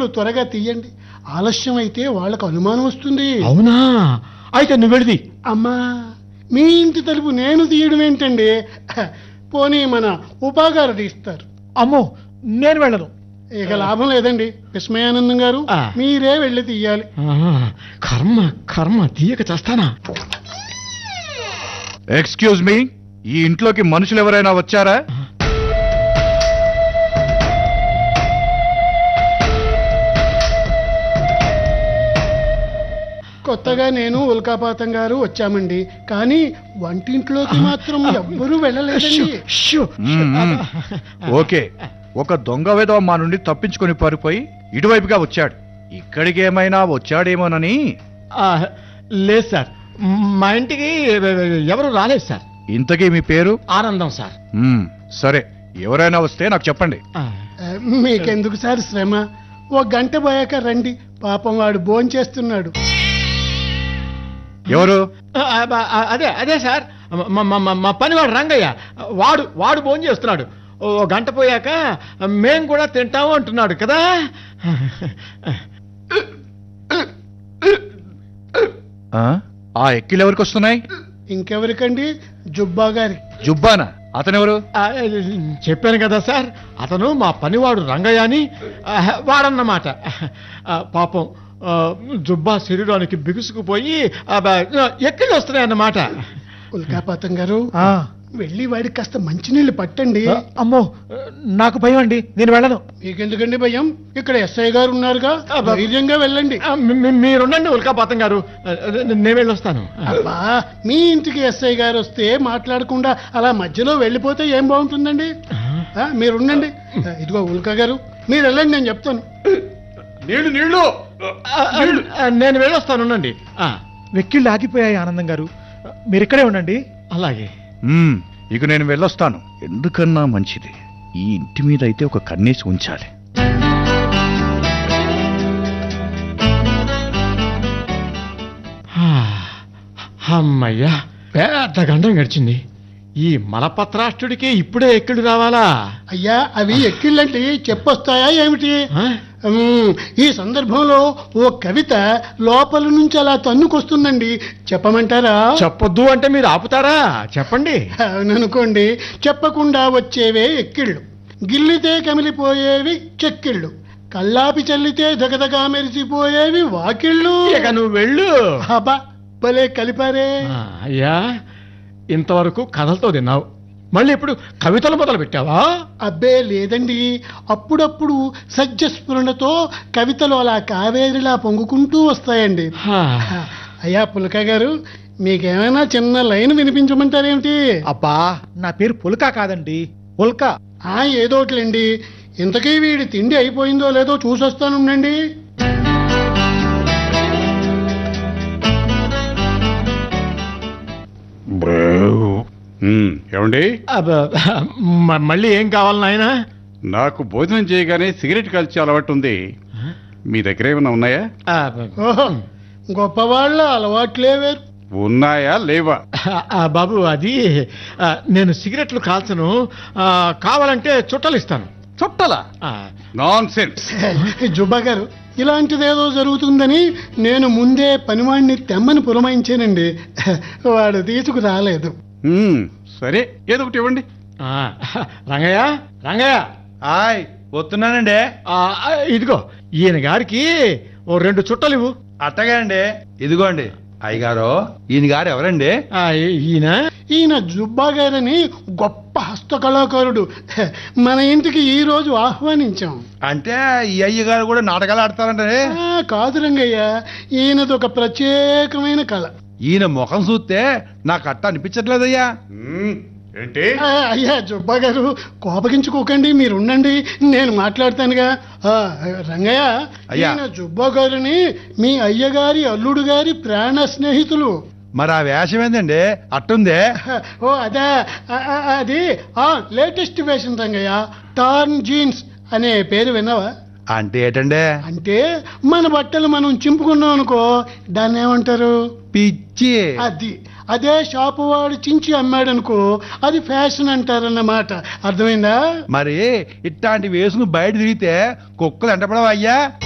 తలుపులు త్వరగా తీయండి ఆలస్యం అయితే వాళ్ళకు అనుమానం వస్తుంది అవునా అయితే నువ్వు వెళ్ళిది అమ్మా మీ ఇంటి తలుపు నేను తీయడం ఏంటండి పోనీ మన ఉపాగారు తీస్తారు అమ్మో నేను వెళ్ళను ఇక లాభం లేదండి విస్మయానందం గారు ఆ. మీరే వెళ్ళి తీయాలి ఆ, కర్మ కర్మ తీయక చేస్తానా ఎక్స్క్యూజ్ మీ ఈ ఇంట్లోకి మనుషులు ఎవరైనా వచ్చారా కొత్తగా నేను ఉల్కాపాతం గారు వచ్చామండి కానీ వంటింట్లోకి మాత్రం ఎవ్వరూ వెళ్ళలేదండి షూ, షూ. మ్మ్, మ్మ్. ఓకే ఒక దొంగ విధవ మా నుండి తప్పించుకొని పారిపోయి ఇటువైపుగా వచ్చాడు ఇక్కడికి ఏమైనా వచ్చాడేమోనని ఆ, లేదు సార్ మా ఇంటికి ఎవరు రాలేదు సార్ ఇంతకీ మీ పేరు ఆనందం సార్ మ్మ్, సరే ఎవరైనా వస్తే నాకు చెప్పండి ఆ, ఆ, మీకెందుకు సార్ శ్రమ ఓ గంట పోయాక రండి పాపం వాడు భోంచేస్తున్నాడు ఎవరు ఆ, ఆ, అదే అదే సార్ మా మా- మా- మా పనివాడు రంగయ్య వాడు వాడు భోజనం చేస్తున్నాడు ఓ గంట పోయాక మేం కూడా తింటాము అంటున్నాడు కదా ఆ? ఆ ఎక్కిలు ఎవరికి వస్తున్నాయి ఇంకెవరికండి జుబ్బా గారి జుబ్బానా అతనెవరు ఆ, చెప్పాను కదా సార్ అతను మా పనివాడు రంగయ్య అని ఆ, వాడన్నమాట ఆ, పాపం ఆ, జుబ్బా శరీరానికి బిగుసుకుపోయి ఆ, బ- ఎక్కిళ్ళు వస్తున్నాయన్నమాట ఉల్కాపాతం గారు వెళ్ళి వాడికి కాస్త మంచినీళ్ళు పట్టండి అమ్మో నాకు భయం అండి నేను వెళ్ళను మీకెందుకండి భయం ఇక్కడ ఎస్ఐ గారు ఉన్నారుగా అబ్బా. ధైర్యంగా వెళ్ళండి ఆ, మీ- మీ- మీరుండండి ఉల్కాపాతం గారు ఆ, నేను వెళ్ళొస్తాను అబ్బా మీ ఇంటికి ఎస్ఐ గారు వస్తే మాట్లాడకుండా అలా మధ్యలో వెళ్ళిపోతే ఏం బాగుంటుందండి ఆ, మీరు ఉండండి ఆ, ఇదిగో ఉల్కా గారు మీరు వెళ్ళండి నేను చెప్తాను నీళ్లు నీళ్లు ఆ, ఆ, నేను వెళ్ళొస్తాను ఉండండి ఆ, వెక్కిళ్ళు ఆగిపోయాయి ఆనందం గారు మీరు ఇక్కడే ఉండండి అలాగే మ్మ్, ఇక నేను వెళ్ళొస్తాను ఎందుకన్నా మంచిది ఈ ఇంటి మీద అయితే ఒక కన్నేసి ఉంచాలి ఆ, అమ్మయ్యా పెద్ద గండం గడిచింది ఈ మలపత్రాష్ట్రుడికి ఇప్పుడే ఎక్కడు రావాలా అయ్యా అవి ఎక్కిళ్ళంటే చెప్పొస్తాయా ఏమిటి ఆ? ఉమ్, ఈ సందర్భంలో ఓ కవిత లోపల నుంచి అలా తన్నుకొస్తుందండి చెప్పమంటారా చెప్పొద్దు అంటే మీరు ఆపుతారా చెప్పండి అవుననుకోండి చెప్పకుండా వచ్చేవే ఎక్కిళ్ళు గిల్లితే కమిలిపోయేవి చెక్కిళ్ళు కల్లాపి చల్లితే దగదగా మెరిసిపోయేవి వాకిళ్ళు ఇక నువ్వు వెళ్ళు అబ్బా భలే కలిపారే ఆ, అయ్యా ఇంతవరకు కథలతో తిన్నావు మళ్ళీ ఇప్పుడు కవితలు మొదలు పెట్టావా అబ్బే లేదండి అప్పుడప్పుడు సజ్జస్ఫురణతో కవితలు అలా కావేరిలా పొంగుకుంటూ వస్తాయండి హా. అయ్యా పులక గారు మీకేమైనా చిన్న లైన్ వినిపించమంటారేమిటి అబ్బా నా పేరు పుల్కా కాదండి పుల్కా ఆ ఏదోట్లండి ఇంతకీ వీడి తిండి అయిపోయిందో లేదో చూసొస్తానుండండి మ్మ్, ఏమండి అబ్బ, మ- మళ్ళీ ఏం కావాలి నాయనా నాకు భోజనం చేయగానే సిగరెట్ కాల్చే అలవాటు ఉంది మీ దగ్గర ఏమైనా ఉన్నాయా అబ్బ, ఓహో గొప్పవాళ్ళ అలవాట్లే వేరు ఉన్నాయా లేవా ఆ, బాబు అది ఆ, నేను సిగరెట్లు కాల్చను ఆ, కావాలంటే చుట్టలు ఇస్తాను చుట్టలా ఆ, నాన్ సెన్స్ జుబ్బా గారు ఇలాంటిదేదో జరుగుతుందని నేను ముందే పనివాడిని తెమ్మని పురమాయించానండి వాడు తీసుకురాలేదు సరే ఏదో ఒకటి ఇవ్వండి ఆ, రంగయ్య రంగయ్య హాయ్ వస్తున్నానండి ఆ, ఆ, ఇదిగో ఈయన గారికి ఓ రెండు చుట్టలు ఇవ్వు అట్టగా అండి ఇదిగోండి అయ్యగారు ఈయన గారు ఎవరండి ఆ, ఈ- ఈయన ఈయన జుబ్బా గారని గొప్ప హస్తకళాకారుడు మన ఇంటికి ఈ రోజు ఆహ్వానించాం అంటే ఈ అయ్యగారు కూడా నాటకాలు ఆడతారంటే ఆ, కాదు రంగయ్య ఈయనది ఒక ప్రత్యేకమైన కళ ఈయన ముఖం చూస్తే నాకు అట్ట అనిపించట్లేదయ్యా మ్మ్, ఏంటి ఆ, అయ్యా జుబ్బా గారు కోపగించుకోకండి మీరు ఉండండి నేను మాట్లాడతానుగా ఆ, రంగయ్య అయ్యా. ఈయన జుబ్బా గారిని మీ అయ్యగారి అల్లుడు గారి ప్రాణ స్నేహితులు మరి ఆ వేషం ఏందండి అట్టుందే ఓ అదే ఆ, ఆ, అది ఆ latest fashion Rangayya torn jeans అనే పేరు విన్నావా అంటే ఏంటండి అంటే మన బట్టలు మనం చింపుకున్నాం అనుకో దాన్ని ఏమంటారు పిచ్చి అది అదే షాపు వాడు చించి అమ్మాడనుకో అది ఫ్యాషన్ అంటారన్నమాట అర్థమైందా మరి ఇట్లాంటి వేసుకుని బయట తిరిగితే కుక్కలు ఎంటపడవా అయ్యా